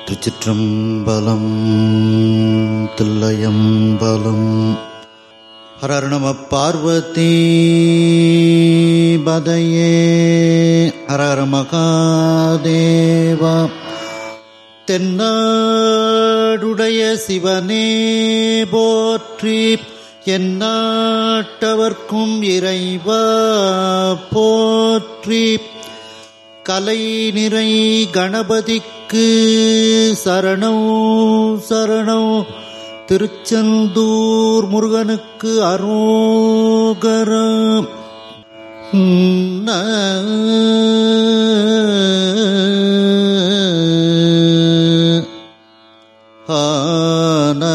திருச்சிற்றம்பலம் தில்லையம்பலம் ஹரர் நம பார்வதி பதையே ஹரஹர மகாதேவா தென்னாடுடைய சிவனே போற்றி எந்நாட்டவர்க்கும் இறைவா போற்றி கலை நிறை கணபதிக்கு சரணோ சரணோ திருச்செந்தூர் முருகனுக்கு அரோகரம் ஆன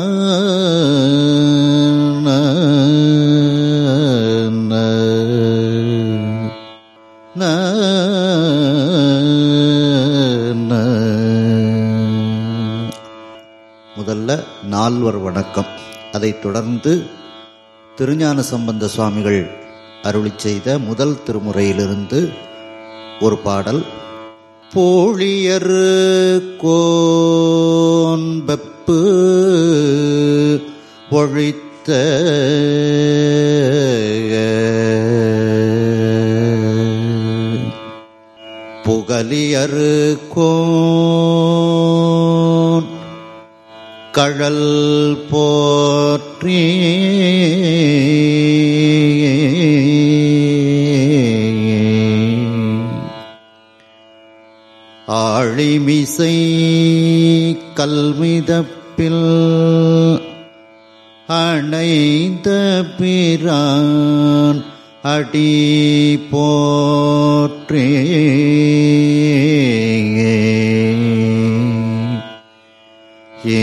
முதல்ல நால்வர் வணக்கம் அதைத் தொடர்ந்து திருஞான சம்பந்த சுவாமிகள் அருளி செய்த முதல் திருமுறையிலிருந்து ஒரு பாடல் போழியர் கோன்பப்பு ஒழித்த புகலியர் கோன் கழல் போற்றி ஆழிமிசை கல்மிதப்பில் அணைந்த பிரான் அடி போற்றே ஏ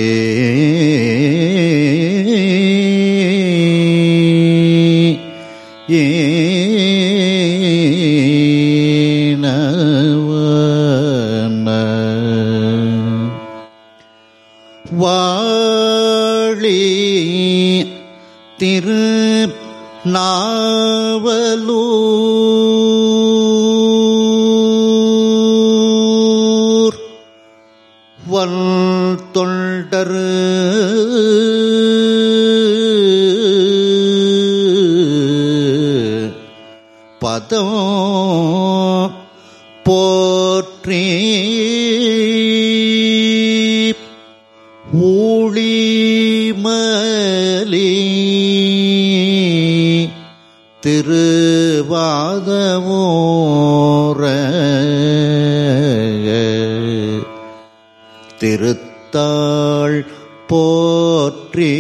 ஏ வாழி திரு நாவலூர் வல் தொண்டர் பதம் போற்றி ஊழிமலி திருவாதமோர திருத்தாள் போற்றி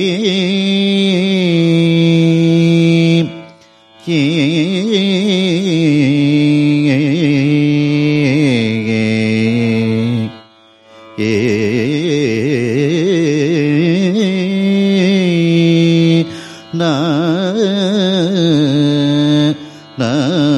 ஏ ந ந